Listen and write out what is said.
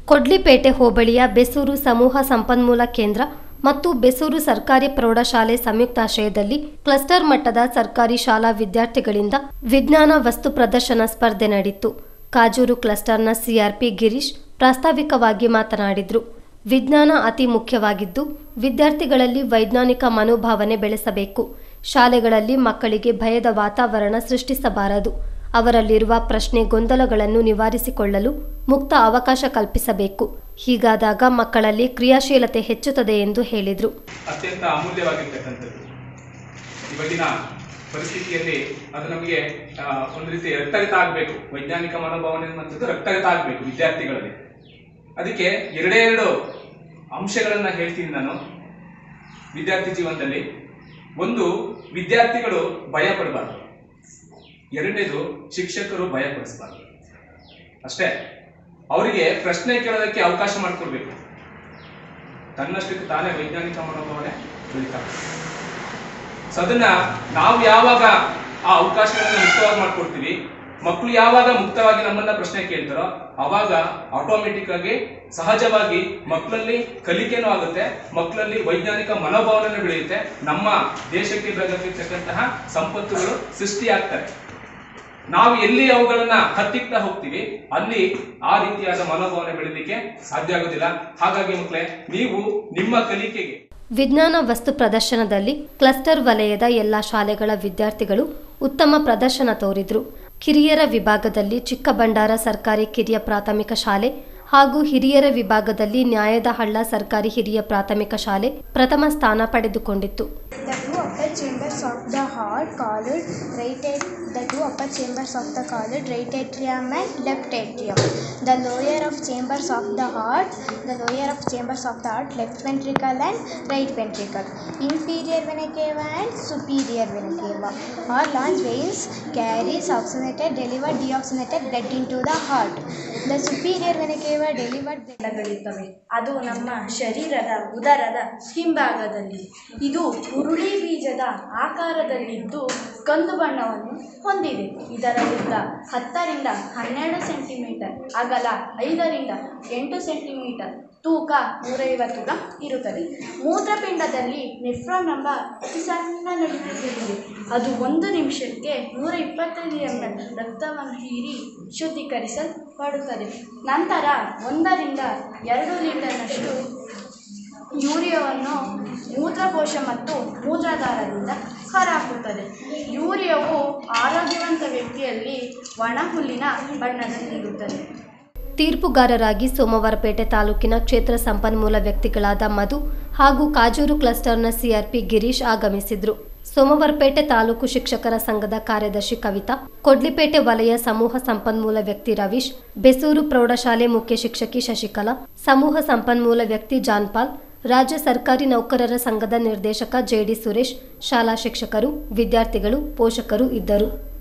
ಕೊಡ್ಲಿಪೇಟೆ ಹೋಬಳಿಯ ಬೆಸೂರು ಸಮೂಹ ಸಂಪನ್ಮೂಲ ಕೇಂದ್ರ ಮತ್ತು ಬೆಸೂರು ಸರ್ಕಾರಿ ಪ್ರೌಢಶಾಲೆ ಸಂಯುಕ್ತಾಶ್ರಯದಲ್ಲಿ ಕ್ಲಸ್ಟರ್ ಮಟ್ಟದ ಸರ್ಕಾರಿ ಶಾಲಾ ವಿದ್ಯಾರ್ಥಿಗಳಿಂದ ವಿಜ್ಞಾನ ವಸ್ತು ಪ್ರದರ್ಶನ ಸ್ಪರ್ಧೆ ನಡೆಯಿತು ಕಾಜೂರು ಕ್ಲಸ್ಟರ್ನ ಸಿಆರ್ಪಿ ಗಿರೀಶ್ ಪ್ರಾಸ್ತಾವಿಕವಾಗಿ ಮಾತನಾಡಿದರು ವಿಜ್ಞಾನ ಅತಿ ಮುಖ್ಯವಾಗಿದ್ದು ವಿದ್ಯಾರ್ಥಿಗಳಲ್ಲಿ ವೈಜ್ಞಾನಿಕ ಮನೋಭಾವನೆ ಬೆಳೆಸಬೇಕು ಶಾಲೆಗಳಲ್ಲಿ ಮಕ್ಕಳಿಗೆ ಭಯದ ವಾತಾವರಣ ಸೃಷ್ಟಿಸಬಾರದು ಅವರಲ್ಲಿರುವ ಪ್ರಶ್ನೆ ಗೊಂದಲಗಳನ್ನು ನಿವಾರಿಸಿಕೊಳ್ಳಲು ಮುಕ್ತ ಅವಕಾಶ ಕಲ್ಪಿಸಬೇಕು ಹೀಗಾದಾಗ ಮಕ್ಕಳಲ್ಲಿ ಕ್ರಿಯಾಶೀಲತೆ ಹೆಚ್ಚುತ್ತದೆ ಎಂದು ಹೇಳಿದರು ಅತ್ಯಂತ ಅಮೂಲ್ಯವಾಗಿರ್ತಕ್ಕಂಥದ್ದು ಇವಾಗಿನ ಪರಿಸ್ಥಿತಿಯಲ್ಲಿ ಅದು ನಮಗೆ ಆ, ಒಂದು ರೀತಿ ರಕ್ತಗತ ಆಗಬೇಕು ವೈಜ್ಞಾನಿಕ ಮನೋಭಾವನೆ ಅನ್ನುವಂಥದ್ದು ರಕ್ತಗತ ಆಗಬೇಕು ವಿದ್ಯಾರ್ಥಿಗಳಲ್ಲಿ ಅದಕ್ಕೆ ಎರಡೇ ಎರಡು ಅಂಶಗಳನ್ನ ಹೇಳ್ತೀನಿ ನಾನು ವಿದ್ಯಾರ್ಥಿ ಜೀವನದಲ್ಲಿ ಒಂದು ವಿದ್ಯಾರ್ಥಿಗಳು ಭಯ ಪಡಬಾರ್ದು ಎರಡನೇದು ಶಿಕ್ಷಕರು ಭಯ ಪಡಿಸಬಾರ್ದು ಅಷ್ಟೇ ಅವರಿಗೆ ಪ್ರಶ್ನೆ ಕೇಳೋದಕ್ಕೆ ಅವಕಾಶ ಮಾಡಿಕೊಡ್ಬೇಕು ತನ್ನಷ್ಟಕ್ಕೆ ತಾನೇ ವೈಜ್ಞಾನಿಕ ಮನೋಭಾವನೆ ಬೆಳೀತಾರೆ ಸೊ ಅದನ್ನ ನಾವು ಯಾವಾಗ ಆ ಅವಕಾಶಗಳನ್ನ ಮುಕ್ತವಾಗಿ ಮಾಡ್ಕೊಡ್ತೀವಿ ಮಕ್ಕಳು ಯಾವಾಗ ಮುಕ್ತವಾಗಿ ನಮ್ಮನ್ನ ಪ್ರಶ್ನೆ ಕೇಳ್ತಾರೋ ಅವಾಗ ಆಟೋಮೆಟಿಕ್ ಆಗಿ ಸಹಜವಾಗಿ ಮಕ್ಕಳಲ್ಲಿ ಕಲಿಕೆನೂ ಆಗುತ್ತೆ ಮಕ್ಕಳಲ್ಲಿ ವೈಜ್ಞಾನಿಕ ಮನೋಭಾವನೆ ಬೆಳೆಯುತ್ತೆ ನಮ್ಮ ದೇಶಕ್ಕೆ ಬೇಕಾಗಿರ್ತಕ್ಕಂತಹ ಸಂಪತ್ತುಗಳು ಸೃಷ್ಟಿಯಾಗ್ತವೆ ನಾವು ಎಲ್ಲಿ ಅವುಗಳನ್ನ ಹತ್ತಿಕ್ತಾ ಹೋಗ್ತೀವಿ ಅಲ್ಲಿ ಆ ರೀತಿಯಾದ ಮನೋಭಾವನೆ ಬೆಳೀಲಿಕ್ಕೆ ಸಾಧ್ಯ ಆಗೋದಿಲ್ಲ ಹಾಗಾಗಿ ಮಕ್ಕಳೇ ನೀವು ನಿಮ್ಮ ಕಲಿಕೆಗೆ ವಿಜ್ಞಾನ ವಸ್ತು ಪ್ರದರ್ಶನದಲ್ಲಿ ಕ್ಲಸ್ಟರ್ ವಲಯದ ಎಲ್ಲ ಶಾಲೆಗಳ ವಿದ್ಯಾರ್ಥಿಗಳು ಉತ್ತಮ ಪ್ರದರ್ಶನ ತೋರಿದ್ರು ಕಿರಿಯರ ವಿಭಾಗದಲ್ಲಿ ಚಿಕ್ಕಬಂಡಾರ ಸರ್ಕಾರಿ ಕಿರಿಯ ಪ್ರಾಥಮಿಕ ಶಾಲೆ ಹಾಗೂ ಹಿರಿಯರ ವಿಭಾಗದಲ್ಲಿ ನ್ಯಾಯದ ಹಳ್ಳ ಸರ್ಕಾರಿ ಹಿರಿಯ ಪ್ರಾಥಮಿಕ ಶಾಲೆ ಪ್ರಥಮ ಸ್ಥಾನ ಪಡೆದುಕೊಂಡಿತ್ತು The two upper chambers of the heart called right at- the two upper chambers of the called right atrium and left atrium. The lower of chambers of the heart, the lower of chambers of the heart, left ventricle and right ventricle. Inferior vena cava and superior vena cava. Our large veins carries oxygenated, delivered deoxygenated blood into the heart. The superior vena cava delivered blood ಗಳಿರ್ತವೆ ಅದು ನಮ್ಮ ಶರೀರದ ಉದರದ ಹಿಂಭಾಗದಲ್ಲಿ ಇದು ಹುರುಳಿ ಬೀಜದ ಆಕಾರದಲ್ಲಿದ್ದು ಕಂದು ಬಣ್ಣವನ್ನು ಹೊಂದಿದೆ ಇದರಲ್ಲಿದ್ದ ಹತ್ತರಿಂದ ಹನ್ನೆರಡು ಸೆಂಟಿಮೀಟರ್ ಅಗಲ ಐದರಿಂದ ಎಂಟು ಸೆಂಟಿಮೀಟರ್ ತೂಕ ನೂರೈವತ್ತು ಗ್ರಾಂ ಇರುತ್ತದೆ ಮೂತ್ರಪಿಂಡದಲ್ಲಿ ನೆಫ್ರಾನ್ ಎಂಬ ಅತಿ ಸಣ್ಣ ನಳಿಕೆಗಳಿವೆ ಅದು ಒಂದು ನಿಮಿಷಕ್ಕೆ ನೂರ ಇಪ್ಪತ್ತೈದು ಎಂ ಎಲ್ ರಕ್ತವನ್ನು ಹೀರಿ ಶುದ್ಧೀಕರಿಸಲ್ಪಡುತ್ತದೆ ನಂತರ ಒಂದರಿಂದ ಎರಡು ಲೀಟರ್ನಷ್ಟು ಯೂರಿಯಾವನ್ನು ಮೂತ್ರಕೋಶ ಮತ್ತು ಮೂತ್ರದಾರದಿಂದ ಹೊರಹಾಕುತ್ತದೆ ಯೂರಿಯಾವು ಆರೋಗ್ಯವಂತ ವ್ಯಕ್ತಿಯಲ್ಲಿ ಒಣ ಹುಲ್ಲಿನ ಬಣ್ಣದಲ್ಲಿರುತ್ತದೆ ತೀರ್ಪುಗಾರರಾಗಿ ಸೋಮವಾರಪೇಟೆ ತಾಲೂಕಿನ ಕ್ಷೇತ್ರ ಸಂಪನ್ಮೂಲ ವ್ಯಕ್ತಿಗಳಾದ ಮಧು ಹಾಗೂ ಕಾಜೂರು ಕ್ಲಸ್ಟರ್ನ ಸಿಆರ್ಪಿ ಗಿರೀಶ್ ಆಗಮಿಸಿದ್ರು ಸೋಮವಾರಪೇಟೆ ತಾಲೂಕು ಶಿಕ್ಷಕರ ಸಂಘದ ಕಾರ್ಯದರ್ಶಿ ಕವಿತಾ ಕೊಡ್ಲಿಪೇಟೆ ವಲಯ ಸಮೂಹ ಸಂಪನ್ಮೂಲ ವ್ಯಕ್ತಿ ರವೀಶ್ ಬೆಸೂರು ಪ್ರೌಢಶಾಲೆ ಮುಖ್ಯ ಶಿಕ್ಷಕಿ ಶಶಿಕಲಾ ಸಮೂಹ ಸಂಪನ್ಮೂಲ ವ್ಯಕ್ತಿ ಜಾನ್ಪಾಲ್ ರಾಜ್ಯ ಸರ್ಕಾರಿ ನೌಕರರ ಸಂಘದ ನಿರ್ದೇಶಕ ಜೆಡಿ ಸುರೇಶ್ ಶಾಲಾ ಶಿಕ್ಷಕರು ವಿದ್ಯಾರ್ಥಿಗಳು ಪೋಷಕರು ಇದ್ದರು